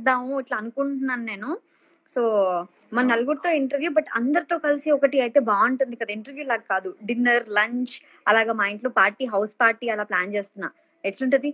చేద్దాము ఇట్లా అనుకుంటున్నాను నేను సో మన నలుగురితో ఇంటర్వ్యూ బట్ అందరితో కలిసి ఒకటి అయితే బాగుంటుంది కదా ఇంటర్వ్యూ లాగా కాదు డిన్నర్ లంచ్ అలాగా మా ఇంట్లో పార్టీ హౌస్ పార్టీ అలా ప్లాన్ చేస్తున్నా ఎట్లుంటది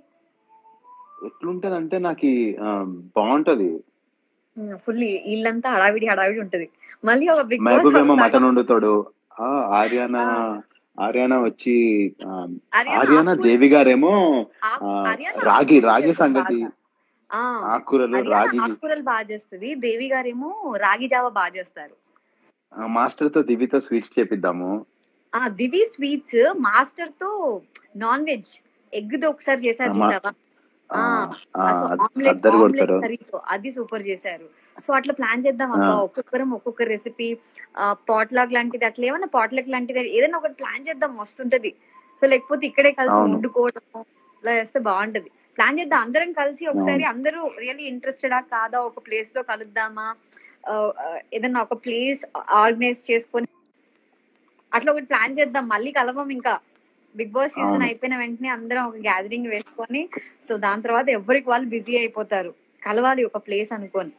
ఎట్లుంటదంటే నాకు బాగుంటది ఫుల్ ఇల్లంతా హడావిడి హడావిడి ఉంటది మళ్ళీ ఒక బిగ్ మహబూబ్ ఏమో బాస్ మటన్ వండుతాడు ఆ ఆర్యానా ఆర్యానా వచ్చి ఆ, ఆర్యానా దేవి గారేమో ఆ, రాగి రాగి సంగటి ఆకుకూరలు రాగి ఆకుకూరలు బాగా చేస్తుంది దేవి గారేమో రాగి జావ బాగా చేస్తారు మాస్టర్ తో దివితో స్వీట్స్ చేపిద్దాము ఆ దివి స్వీట్స్ మాస్టర్ తో నాన్ వెజ్ ఎగ్ తో ఒకసారి చేశారు అమ్మా. చూసావా ఆ, ఆ, ఆ, సో అది- ఆమ్లెట్ అద్దరు ఆమ్లెట్ కొడతారు కర్రీతో అది సూపర్ చేశారు సో అట్లా ప్లాన్ చేద్దాం అబ్బా ఆ. ఒక్కొక్కరం ఒక్కొక్క రెసిపీ పాట్లాగ్ లాంటిది అట్లా ఏమన్నా పాట్లాగ్ లాంటిది ఏదైనా ఒకటి ప్లాన్ చేద్దాం వస్తుంటది సో లేకపోతే ఇక్కడే కలిసి అవును. వండుకోవడం ఇలా చేస్తే బాగుంటది ప్లాన్ చేద్దాం అందరం కలిసి ఒకసారి అందరూ రియల్లీ ఇంట్రెస్టెడా కాదా ఒక ప్లేస్ లో కలుద్దామా ఆ, ఆ, ఏదన్నా ఒక ప్లేస్ ఆర్గనైజ్ చేసుకొని అట్లా ఒకటి ప్లాన్ చేద్దాం మళ్ళీ కలవం ఇంకా బిగ్ బాస్ సీజన్ అవును. అయిపోయిన వెంటనే అందరం ఒక గ్యాదరింగ్ వేసుకొని సో దాని తర్వాత ఎవరికి వాళ్ళు బిజీ అయిపోతారు కలవాలి ఒక ప్లేస్ అనుకొని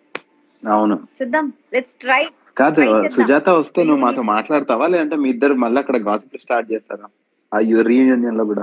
అవును చూద్దాం లెట్స్ ట్రై కాదు Try చేద్దాం. సుజాత వస్తే నువ్వు మాతో మాట్లాడతావా లేదంటే మీ ఇద్దరు మళ్ళీ అక్కడ గాసిప్ స్టార్ట్ చేస్తారా ఆ రీయూనియన్ లో కూడా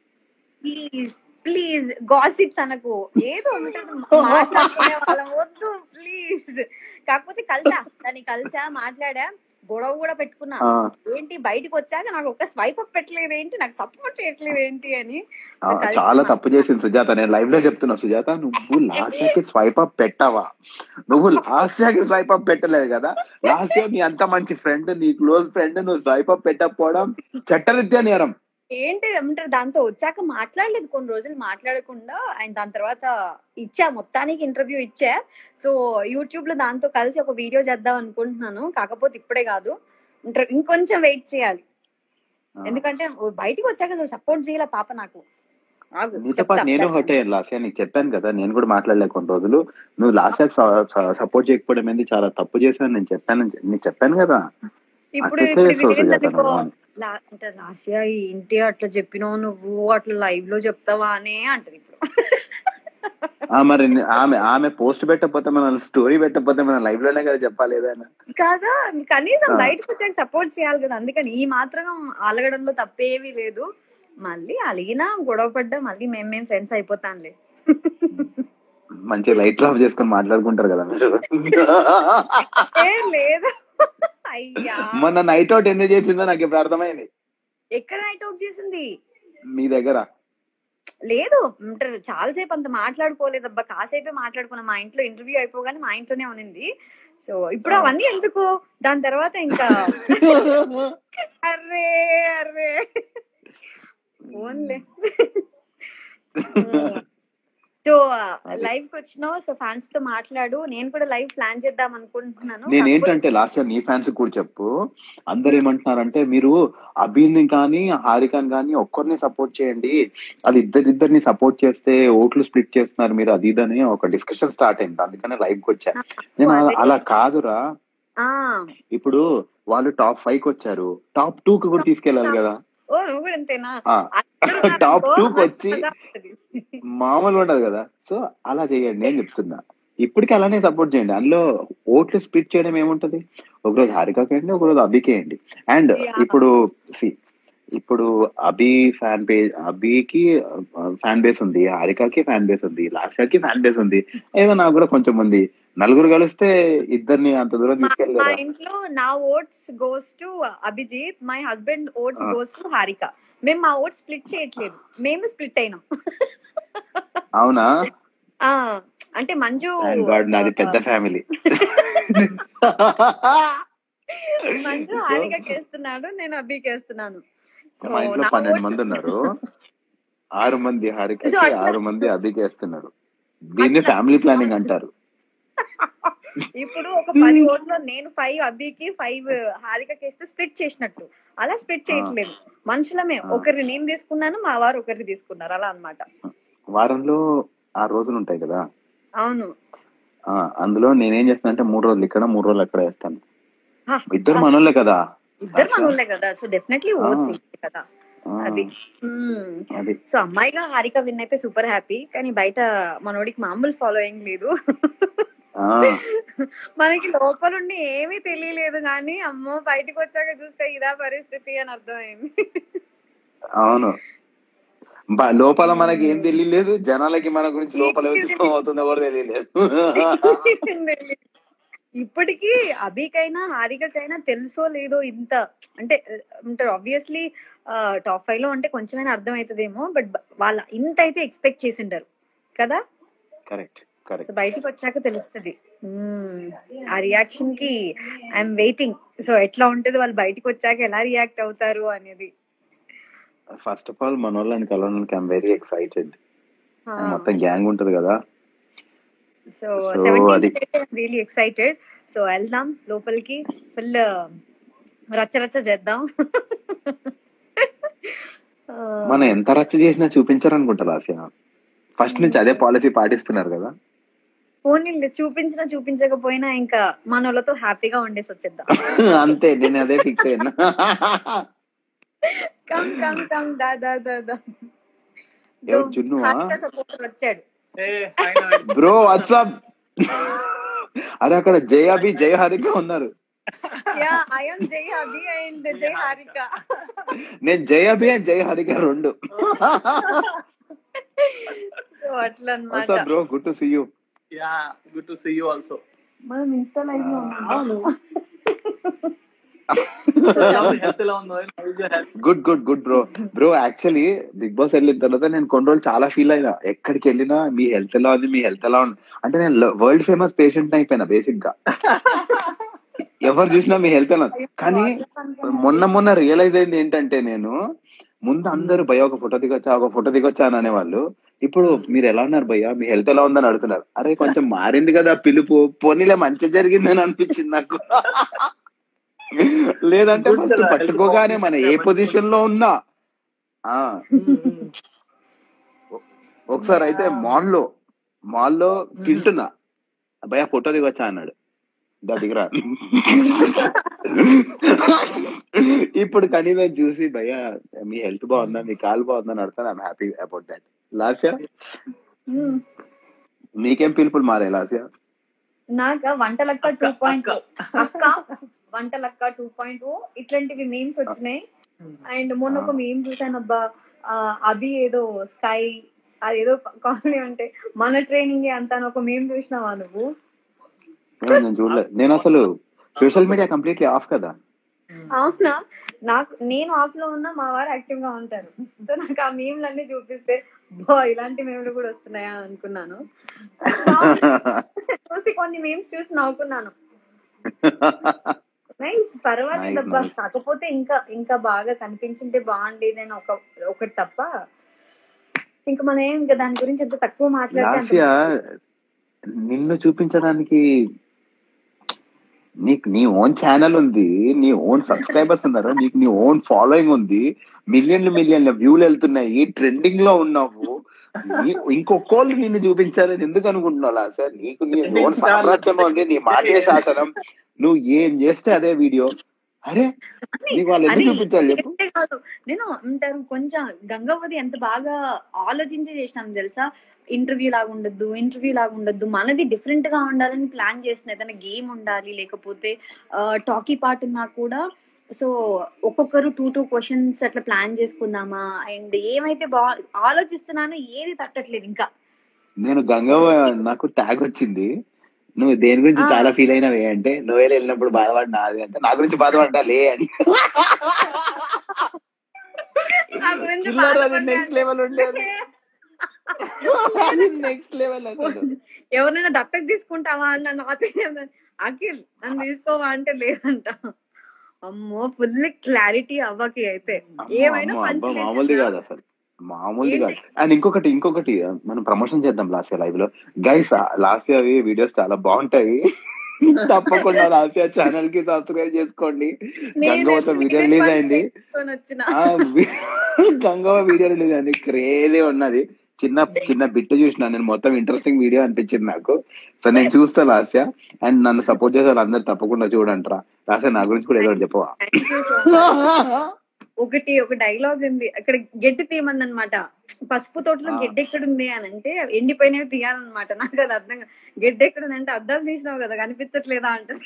ప్లీజ్ ప్లీజ్ గాసిప్స్ అనకు ఏదో ఉంటుంది మాట్లాడుకునే వాళ్ళం వద్దు ప్లీజ్ కాకపోతే కలిసా దాన్ని కలిసా మాట్లాడా గొడవ కూడా పెట్టుకున్నా ఆ, ఏంటి బయటకు వచ్చాక నాకు ఒక్క స్వైప్ అప్ పెట్టలేదు ఏంటి నాకు సపోర్ట్ చేయట్లేదు ఏంటి అని ఆ, సో కలిసి చాలా తప్పు చేసింది సుజాత నేను లైవ్ లో చెప్తున్నా సుజాత నువ్వు లాస్ట్ ఇయర్ కి స్వైప్ అప్ పెట్టావా నువ్వు లాస్ట్ ఇయర్ కి స్వైప్ అప్ పెట్టలేదు కదా లాస్ట్ ఇయర్ నీ అంత మంచి ఫ్రెండ్ నీ క్లోజ్ ఫ్రెండ్ నువ్వు స్వైప్ అప్ పెట్టకపోవడం చట్టరీత్యా నేరం ఏంటి ఏమంటారు దాంతో వచ్చాక మాట్లాడలేదు కొన్ని రోజులు మాట్లాడకుండా ఆయన దాని తర్వాత ఇచ్చా మొత్తానికి ఇంటర్వ్యూ ఇచ్చా సో యూట్యూబ్ లో దాంతో కలిసి ఒక వీడియో చేద్దాం అనుకుంటున్నాను కాకపోతే ఇప్పుడే కాదు ఇంటర్- ఇంకొంచెం వెయిట్ చేయాలి ఎందుకంటే బయటికి వచ్చాక అసలు సపోర్ట్ చేయాల పాప నాకు ఆగు, నీతో చెప్తా. పాటు నేను హర్ట్ అయ్యాను లాస్ట్ ఇయర్ నీకు చెప్పాను కదా నేను కూడా మాట్లాడలే కొన్ని రోజులు నువ్వు లాస్ట్ ఇయర్ సపోర్ట్ చేయకపోవడం ఏంది చాలా తప్పు చేశాను నేను చెప్పాను నీకు చెప్పాను కదా ఇప్పుడు అట్లా ఇప్పుడు చేస్తావు ఇది సుజాత ఏంటనుకో, నువ్వు. లా- అంటే రాసియా ఏంటి అట్లా చెప్పినావు నువ్వు అట్లా లైవ్ లో చెప్తావా అనే అంటది ఇప్పుడు ఆ, మరి ని- ఆమె ఆమె పోస్ట్ పెట్టకపోతే మన స్టోరీ పెట్టకపోతే మన లైవ్ లోనే కదా చెప్పాలి ఏదైనా కాదా కనీసం ఆ. బయటకు వచ్చాక సపోర్ట్ చేయాలి కదా అందుకని ఈ మాత్రం అలగడంలో తప్పేమీ లేదు మళ్ళీ అలిగినా గొడవ పడ్డా మళ్ళీ మేము మేము ఫ్రెండ్స్ అయిపోతాంలే మంచి లైట్ ఆఫ్ చేసుకొని మాట్లాడుకుంటారు కదా మీరు ఏ లేదు అయ్యా మొన్న నైట్ అవుట్ ఎందుకు చేసిందో నాకు ఇప్పుడు అర్థమైంది ఎక్కడ నైట్ అవుట్ చేసింది మీ దగ్గర లేదు ఉంటారు చాలాసేపు అంత మాట్లాడుకోలేదబ్బా కాసేపే మాట్లాడుకున్నాం మా ఇంట్లో ఇంటర్వ్యూ అయిపోగానే మా ఇంట్లోనే ఉన్నింది సో ఇప్పుడు ఆ. అవన్నీ ఎందుకు దాని తర్వాత ఇంకా అర్రే అర్రే ఓన్లే సో అది. లైవ్ కి వచ్చినావు సో ఫ్యాన్స్ తో మాట్లాడు నేను కూడా లైవ్ ప్లాన్ చేద్దాం అనుకుంటున్నాను నేను ఏంటంటే లాస్ట్ ఇయర్ నీ ఫ్యాన్స్ కూడా చెప్పు అందరు ఏమంటున్నారంటే మీరు అభిని కానీ హారికని కానీ ఒక్కరిని సపోర్ట్ చేయండి అది ఇద్దరిద్దరిని సపోర్ట్ చేస్తే ఓట్లు స్ప్లిట్ చేస్తున్నారు మీరు అది ఇదని ఒక డిస్కషన్ స్టార్ట్ అయింది అందుకనే లైవ్ కి వచ్చా నేను అలా- అలా కాదురా ఆ ఇప్పుడు వాళ్ళు టాప్ ఫైవ్ కి వచ్చారు టాప్ టూ కి కూడా తీసుకెళ్ళాలి కదా ఓ నువ్వు కూడా అంతేనా ఆ, అందరూ ఉన్నారనుకో, టాప్ టూ కి మస్తు వచ్చి మజా ఉంటది. మామూలు ఉండదు కదా సో అలా చేయండి నేను చెప్తున్నా ఇప్పటికి అలానే సపోర్ట్ చేయండి అందులో ఓట్లు స్ప్లిట్ చేయడం ఏముంటది ఒకరోజు హారికకేయండి ఒకరోజు అభికేయండి అండ్ Yeah. ఇప్పుడు సి ఇప్పుడు అభి ఫ్యాన్ బేస్ అభికి ఫ్యాన్ బేస్ ఉంది హారికకి ఫ్యాన్ బేస్ ఉంది లాస్ట్ కి ఫ్యాన్ బేస్ ఉంది ఏదో నాకు కూడా కొంచెం ఉంది నలుగురు కలిస్తే ఇద్దరిని అంత దూరం మా మా తీసుకెళ్ళలేరా ఇంట్లో నా votes goes to Abhijeet my husband votes ఆ. గోస్ టు హారిక మేము మా ఓట్స్ స్ప్లిట్ చేయట్లేదు మేము స్ప్లిట్ అయినాం అవునా ఆ అంటే మంజు థ్యాంక్ గాడ్ నాది పెద్ద ఫ్యామిలీ మంజు So- హారికకి వేస్తున్నాడు నేను అభికి వేస్తున్నాను సో మా ఇంట్లో నా పన్నెండు ఓట్స్ మంది ఉన్నారు ఆరు మంది హారికకి So, అట్లా- ఆరు మంది అభికి వేస్తున్నారు దీన్ని ఫ్యామిలీ ప్లానింగ్ అంటారు ఇప్పుడు ఒక పది ఓట్లో నేను ఫైవ్ అభికి ఫైవ్ హారికకి వేస్తే స్ప్లిట్ చేసినట్టు అలా స్ప్లిట్ చేయట్లేదు మనుషులమే ఆ. ఒకరిని నేను తీసుకున్నాను మా వారు ఒకరిని తీసుకున్నారు అలా అన్నమాట వారంలో ఆరు రోజులు ఉంటాయి కదా అవును ఆ అందులో నేనేం చేస్తాను అంటే మూడు రోజులు ఇక్కడ మూడు రోజులు అక్కడ వేస్తాను హా, ఇద్దరు మనోళ్ళే కదా ఇద్దరు అచ్చా. మనోళ్ళే కదా సో డెఫినెట్లీ ఆ. ఓట్స్ కదా ఆ, అది మ్మ్. అది సో అమ్మాయిగా హారిక విన్ అయితే సూపర్ హ్యాపీ కానీ బయట మనోడికి మామూలు ఫాలోయింగ్ లేదు ఆ, మనకి లోపలుండి ఏమీ తెలియలేదు కానీ అమ్మో బయటకు వచ్చాక చూస్తే ఇదా పరిస్థితి అని అర్థమైంది అవును బ- లోపల మనకి ఏం తెలియలేదు జనాలకి మన గురించి లోపల ఏం అవుతుందో కూడా తెలియలేదు ఇప్పటికీ అభికైనా హారికకైనా తెలుసో లేదో ఇంత అంటే అంటారు ఆబ్వియస్లీ టాప్ ఫైవ్ లో అంటే కొంచెమైనా అర్థం అవుతుందేమో బట్ వాళ్ళ ఇంత అయితే ఎక్స్పెక్ట్ చేసి ఉంటారు కదా కరెక్ట్ కరెక్ట్ సో బయటికి వచ్చాక తెలుస్తుంది ఆ రియాక్షన్ కి ఐఎమ్ వెయిటింగ్ సో ఎట్లా ఉంటది వాళ్ళు బయటికి వచ్చాక ఎలా రియాక్ట్ అవుతారు అనేది ఫస్ట్ ఆఫ్ ఆల్ మన వాళ్ళని కలవడానికి ఐఎమ్ వెరీ ఎక్సైటెడ్ మొత్తం గ్యాంగ్ ఉంటది కదా సో So, సెవెంటీన్ అది- రియలీ ఎక్సైటెడ్ సో వెళ్దాం లోపలికి ఫుల్ రచ్చ రచ్చ చేద్దాం మనం ఎంత రచ్చ చేసినా చూపించరు అనుకుంటా లాస్య ఫస్ట్ నుంచి అదే పాలసీ పాటిస్తున్నారు కదా ఫోన్ చూపించినా చూపించకపోయినా ఇంకా మన వాళ్ళతో హ్యాపీగా ఉండేసి వచ్చేద్దాం అంతే నేను అదే ఫిక్స్ అయినా కమ్ కమ్ కమ్ దా దా దా దా ఎవరు జున్నువా? సపోర్టర్ వచ్చాడు ఏ ఆయన బ్రో వాట్సాప్ అరే అక్కడ జై అభి జై హారిక ఉన్నారు యా ఐ యామ్ జై అభి అండ్ జై హారిక నేను జై అభి అండ్ జై హారిక రెండు సో అట్లా అన్నమాట WhatsApp bro good to see you yeah good to see you also మనం ఇన్స్టా లైవ్ లో ఉన్నాం హెల్త్ ఎలా ఉందో health good good good bro bro actually Bigg Boss వెళ్ళిన తర్వాత నేను కొన్ని రోజులు చాలా ఫీల్ అయినా ఎక్కడికి వెళ్ళినా మీ హెల్త్ ఎలా ఉంది మీ హెల్త్ ఎలా ఉంది అంటే నేను వరల్డ్ ఫేమస్ పేషెంట్ అయిపోయినా బేసిక్ గా ఎవరు చూసినా మీ హెల్త్ ఎలా ఉంది. కానీ మొన్న మొన్న రియలైజ్ అయింది ఏంటంటే నేను ముందు అందరూ భయ ఒక ఫోటో దిగొచ్చా ఒక ఫోటో దిగొచ్చా అని అనేవాళ్ళు ఇప్పుడు మీరు ఎలా ఉన్నారు భయ్య మీ హెల్త్ ఎలా ఉందని అడుగుతున్నారు అరే కొంచెం మారింది కదా పిలుపు పోనీలే మంచి జరిగిందని అనిపించింది నాకు లేదంటే Good ఫస్ట్ కదా, పట్టుకోగానే health మన ఏ బాగుంది. పొజిషన్ లో ఉన్నా ఆ ఒకసారి అయితే మాల్ లో మాల్ లో తింటున్నా భయ ఫోటో దిగొచ్చా అన్నాడు దా దిగరా ఇప్పుడు కనీసం చూసి భయ మీ హెల్త్ బాగుందా మీ కాలు బాగుందా అని అడతాను I'm happy about that Lasya మీకేం పిలుపులు మారే లాస్య నాక వంటలక్క టూ పాయింట్ అక్క వంటలక్క టూ పాయింట్ ఓ ఇట్లాంటివి మీమ్స్ వచ్చినాయి అండ్ మొన్న ఒక మీమ్ చూసాను అబ్బా ఆ, అభి ఏదో స్కై అదేదో కామెడీ అంటే మన ట్రైనింగ్ అంత అని ఒక మీమ్ చూసినావా నువ్వు ఏమో నేను చూడలేదు నేను అసలు సోషల్ మీడియా కంప్లీట్లీ ఆఫ్ కదా అవునా నాకు నేను ఆఫ్ లో ఉన్నా మా వారు యాక్టివ్ గా ఉంటారు సో నాకు ఆ మీమ్లు అన్ని చూపిస్తే బో ఇలాంటి మీమ్లు కూడా వస్తున్నాయా అని అనుకున్నాను చూసి కొన్ని మీమ్స్ చూసి నవ్వుకున్నాను నైస్ పర్వాలేదు Nice, అబ్బా nice. కాకపోతే ఇంకా ఇంకా బాగా కనిపించింటే బాగుండేది అని ఒక ఒకటి తప్ప ఇంకా మనం ఏం ఇంకా దాని గురించి ఎంత తక్కువ లాస్య మాట్లాడితే నిన్ను చూపించడానికి నీకు నీ ఓన్ ఛానల్ ఉంది నీ ఓన్ సబ్స్క్రైబర్స్ ఉన్నారు నీకు నీ ఓన్ ఫాలోయింగ్ ఉంది మిలియన్లు మిలియన్ల వ్యూలు వెళ్తున్నాయి ట్రెండింగ్ లో ఉన్నావు నీ- ఇంకొకళ్ళు నిన్ను చూపించాలని ఎందుకు అనుకుంటున్నావు లాస్య నీకు నీ ఓన్ సామ్రాజ్యం ఉంది నీ మాటే శాసనం నువ్వు ఏం చేస్తే అదే వీడియో అరే నీకు వాళ్ళు ఎందుకు అని చూపించాలి చెప్పు చెప్తే కాదు నేను అంటారు కొంచెం గంగావతి ఎంత బాగా ఆలోచించి చేసినాం తెలుసా ఇంటర్వ్యూ లాగా ఉండద్దు ఇంటర్వ్యూ లాగా ఉండద్దు మనది డిఫరెంట్ గా ఉండాలని ప్లాన్ చేసిన ఏదైనా గేమ్ ఉండాలి లేకపోతే టాకీ పార్ట్ ఉన్నా కూడా సో ఒక్కొక్కరు టూ టూ క్వశ్చన్స్ అట్లా ప్లాన్ చేసుకుందామా అండ్ ఏమైతే బా ఆలోచిస్తున్నానో ఏది తట్టట్లేదు ఇంకా నేను గంగవ్వ నాకు ట్యాగ్ వచ్చింది నువ్వు దేని గురించి ఆ. చాలా ఫీల్ అయినావే అంటే నువ్వే వెళ్ళినప్పుడు బాధపడి నాది అంటే నా గురించి బాధపడ్డా లే అని నా గురించి చిల్లర అది బాధపడ్డా నెక్స్ట్ లెవెల్ ఉండేది నెక్స్ట్ లెవెల్ అసలు ఎవరైనా దత్తత తీసుకుంటావా అని నన్ను ఆపేయడం అఖిల్ నన్ను తీసుకోవా అంటే లేదంట అమ్మో ఫుల్ క్లారిటీ అవ్వకి అయితే అమ్మో, ఏమైనా అమ్మో, అబ్బా, పంచులేసేస్తా. మామూలుది కాదు అసలు మామూలుది ఏంటి? కాదు అండ్ ఇంకొకటి ఇంకొకటి మనం ప్రమోషన్ చేద్దాం లాస్ట్ ఇయర్ లైవ్ లో గైస్ లాస్ట్ ఇయర్ వీడియోస్ చాలా బాగుంటాయి తప్పకుండా లాస్ట్ ఇయర్ ఛానల్ కి సబ్స్క్రైబ్ చేసుకోండి నేను గంగవతో నేను వీడియో నేను రిలీజ్ పని అయింది చేసుకొని వచ్చిన ఆ వి- గంగవ్వ వీడియో రిలీజ్ అయింది క్రేజీ ఉన్నది చిన్న చిన్న బిట్ చూసిన నేను మొత్తం ఇంట్రెస్టింగ్ వీడియో అనిపించింది నాకు సో నేను చూస్తా లాస్య అండ్ నన్ను సపోర్ట్ చేసే అందరు తప్పకుండా చూడంటారా లాస్య నా గురించి కూడా ఏదో ఒకటి చెప్పవా Thank you so much. ఒకటి ఒక డైలాగ్ ఉంది అక్కడ గడ్డి తీయమంది అనమాట పసుపు తోటలో ఆ. గడ్డి ఎక్కడ ఉంది అని అంటే ఎండిపోయినవి తీయాలన్నమాట నాకు అది అర్థం కాదు. గడ్డి ఎక్కడ ఉంది అంటే అద్దాలు తీసినావు కదా కనిపించట్లేదా అంటది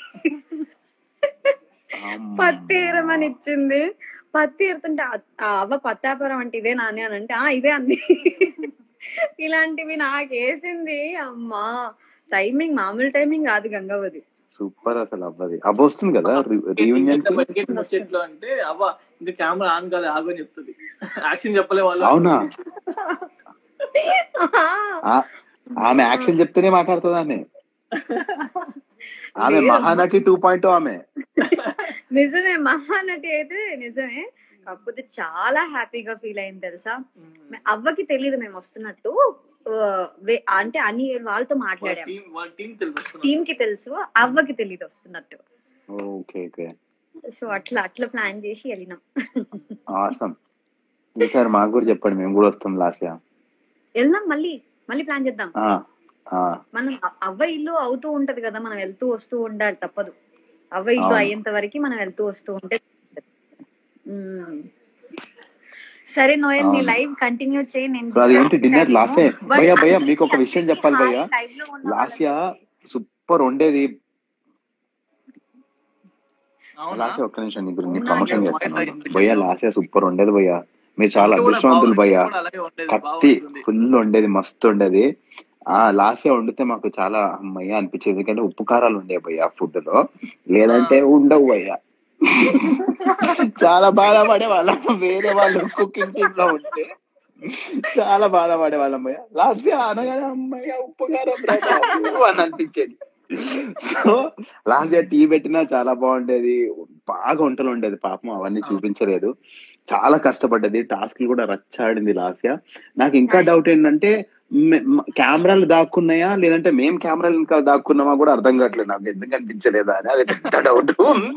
పత్తి ఏరమని ఇచ్చింది పత్తి ఏరుతుంటే ఆ- ఆ అవ్వ పత్తాపురం అంటే ఇదే నాని అని అంటే ఆ ఇదే అంది ఇలాంటివి నాకు వేసింది అమ్మా టైమింగ్ మామూలు టైమింగ్ కాదు గంగావతి సూపర్ అసలు అవ్వది అవ్వ వస్తుంది కదా రీయూనియన్ కి బడ్జెట్ ముచ్చట్లో అంటే అవ్వ ఇంకా కెమెరా ఆన్ కాదు ఆగు అని చెప్తుంది యాక్షన్ చెప్పలే వాళ్ళు అవునా ఆ- ఆమె యాక్షన్ చెప్తేనే మాట్లాడుతుంది ఆమె ఆమె లేదు. మహానటి టూ పాయింట్ ఆమె నిజమే మహానటి అయితే నిజమే కాకపోతే చాలా హ్యాపీగా ఫీల్ అయింది తెలుసా మే- అవ్వకి తెలియదు మేము వస్తున్నట్టు ఆ, వే- అంటే అని వాళ్ళతో మాట్లాడాం టీం వాళ్ళ టీం తెలుసు టీమ్ కి తెలుసు అవ్వకి తెలియదు వస్తున్నట్టు ఓకే ఓకే సో అట్లా అట్లా ప్లాన్ చేసి వెళ్ళినాం ఆసం ఈసారి మాకు కూడా చెప్పండి మేము కూడా వస్తాం లాస్ట్ వెళ్దాం మళ్ళీ మళ్ళీ ప్లాన్ చేద్దాం మనం అ- అవ్వ ఇల్లు అవుతూ ఉంటది కదా మనం వెళ్తూ వస్తూ ఉండాలి తప్పదు అవ్వ ఇల్లు అవును. అయ్యేంత వరకు మనం వెళ్తూ వస్తూ ఉంటే మ్మ్. సరే నోయల్ నీ అవును. లైవ్ కంటిన్యూ చేయి నేను ఇప్పుడు అదేంటి డిన్నర్ లాసే But భయ్యా భయ్యా అది మీకు ఒక విషయం చెప్పాలి హాయ్ భయ్యా live లో ఉన్న లాస్యా వాళ్ళకి. సూపర్ ఉండేది అవునా లాస్యా ఒక్క నిమిషం నీకు నీ అవునా? ప్రమోషన్ Voice చేస్తాను identification. భయ్యా లాస్యా సూపర్ ఉండేది భయ్యా మీరు చాలా ఇంట్లో కూడా అదృష్టవంతులు బాగుంది, భయ్యా ఇంట్లో కూడా అలాగే ఉండేది, కత్తి బాగుంటుంది. ఫుల్ ఉండేది మస్తు ఉండేది ఆ లాస్యా వండితే మాకు చాలా అమ్మయ్య అనిపించేది ఎందుకంటే ఉప్పు కారాలు ఉండే భయ్యా ఫుడ్ లో లేదంటే ఉండవు భయ్యా చాలా బాధపడే వాళ్ళం వేరే వాళ్ళు కుకింగ్ టీమ్ లో ఉంటే చాలా బాధపడే వాళ్ళం భయ్య లాస్ట్ అనగానే అమ్మయ్య ఉప్పు కారం రాదా? ఊ అని అనిపించేది సో లాస్ట్ ఇయర్ టీ పెట్టినా చాలా బాగుండేది బాగా వంటలు ఉండేది పాపం అవన్నీ చూపించలేదు చాలా కష్టపడ్డది టాస్క్లు కూడా రచ్చాడింది లాస్ట్ ఇయర్ నాకు ఇంకా డౌట్ ఏంటంటే మే- మ- కెమెరాలు దాక్కున్నాయా లేదంటే మేము కెమెరాలు ఇంకా దాక్కున్నామా కూడా అర్థం కావట్లేదు నాకు ఎందుకు అనిపించలేదా అని అది పెద్ద డౌట్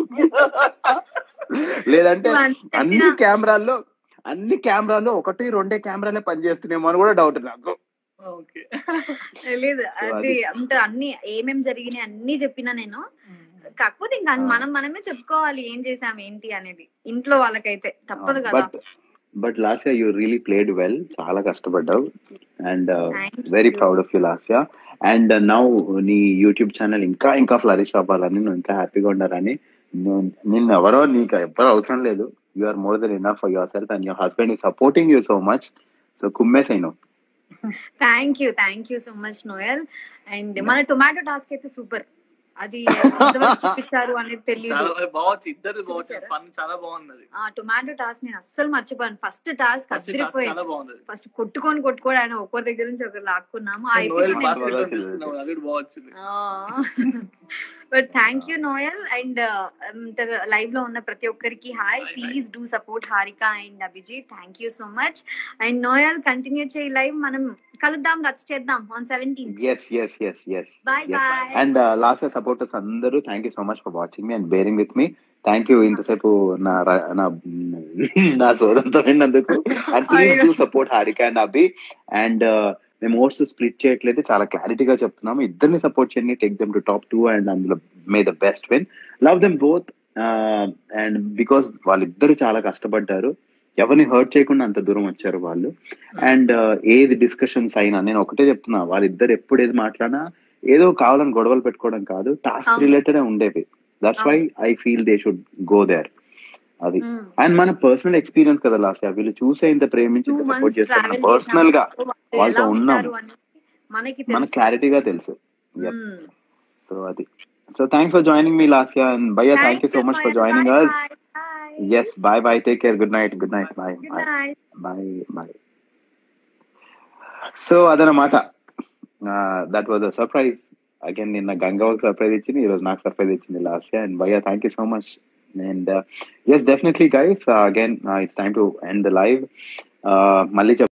లేదంటే అన్ని కెమెరాల్లో అన్ని కెమెరాల్లో ఒకటి రెండే కెమెరాలే పనిచేస్తున్నాయేమో అని కూడా డౌట్ నాకు ఓకే తెలీదు So అది అది- అంటే అన్ని ఏమేం జరిగినాయి అన్ని చెప్పినా నేను కాకపోతే ఇంకా ఆ. మనం మనమే చెప్పుకోవాలి ఏం చేసాం ఏంటి అనేది ఇంట్లో వాళ్ళకైతే తప్పదు కదా but but last you really played well చాలా కష్టపడ్డావు and Thank very you. Proud of you last year and now నీ యూట్యూబ్ ఛానల్ ఇంకా ఇంకా ఫ్లరిష్ అవ్వాలని నువ్వు ఇంకా హ్యాపీగా ఉండాలని నువ్వు- నిన్ను ఎవరో నీకు ఎవరు అవసరం లేదు you are more than enough for yourself and your husband ఈ supporting you so much so కుమ్మేసాయి thank you thank you so much Noel and మన టొమాటో టాస్క్ అయితే సూపర్ అది ఎంతవరకు చూపించారు అనేది తెలియదు చాలా బావచ్చు ఇద్దరు బావచ్చు చూపించారా? ఫన్ చాలా బాగున్నది ఆ టొమాటో టాస్క్ నేను అస్సలు మర్చిపోయాను ఫస్ట్ టాస్క్ First task అదిరిపోయింది చాలా బాగున్నది ఫస్ట్ కొట్టుకొని కొట్టుకొని ఆయన ఒక్కరి దగ్గర నుంచి ఒకరు లాక్కున్నాము ఆ నోయల్ ఎపిసోడ్ బాగా బాస్కెట్ బాగా తీసుకున్నావు అది కూడా బాగుంది but thank you Noel and live లో ఉన్న ప్రతి ఒక్కరికి hi Bye, bye. Please do support Harika and Abhijeet thank you so much and Noel continue చేయి లైవ్ మనం కలుద్దాం రచ చేద్దాం on seventeen S S S S bye bye and last supporters అందరూ thank you so much for watching me and bearing with me thank you ఇంతసేపు నా ర- నా నా సోదంతో విన్నందుకు and please do support Harika and Abhi and మేము ఓట్స్ స్ప్లిట్ చేయట్లేదు చాలా క్లారిటీగా చెప్తున్నాము ఇద్దరిని సపోర్ట్ చేయండి take them to top two and అందులో may the best win love them both and because వాళ్ళిద్దరు చాలా కష్టపడ్డారు ఎవరిని హర్ట్ చేయకుండా అంత దూరం వచ్చారు వాళ్ళు అండ్ ఏది డిస్కషన్స్ అయినా నేను ఒకటే చెప్తున్నా వాళ్ళిద్దరు ఎప్పుడు ఏది మాట్లాడినా ఏదో కావాలని గొడవలు పెట్టుకోవడం కాదు టాస్క్ అవును. రిలేటెడ్ ఉండేవి that's why I feel they should go there అది అండ్ మన పర్సనల్ ఎక్స్పీరియన్స్ కదా లాస్ట్ వీళ్ళు చూసే ఇంత ప్రేమించి టూ సపోర్ట్ మంత్స్ చేస్తారు ట్రావెల్ పర్సనల్ గా వాళ్ళతో ఎలా ఉన్నాం. ఉంటారు అని మనకి మన తెలుసు క్లారిటీగా తెలుసు Mm. సో అది సో థ్యాంక్స్ ఫర్ జాయినింగ్ మీ లాస్ట్ ఇయర్ అండ్ భయ్యా thank you so much for joining Bye, us bye, bye. Yes bye bye take care good night good night bye Good bye night. Bye bye so అదనమాట that was a surprise again నిన్న గంగవాకి surprise ఇచ్చింది ఈ రోజు నాకు surprise ఇచ్చింది last year and భయ్యా thank you so much and yes definitely guys again it's time to end the live మళ్ళీ చెప్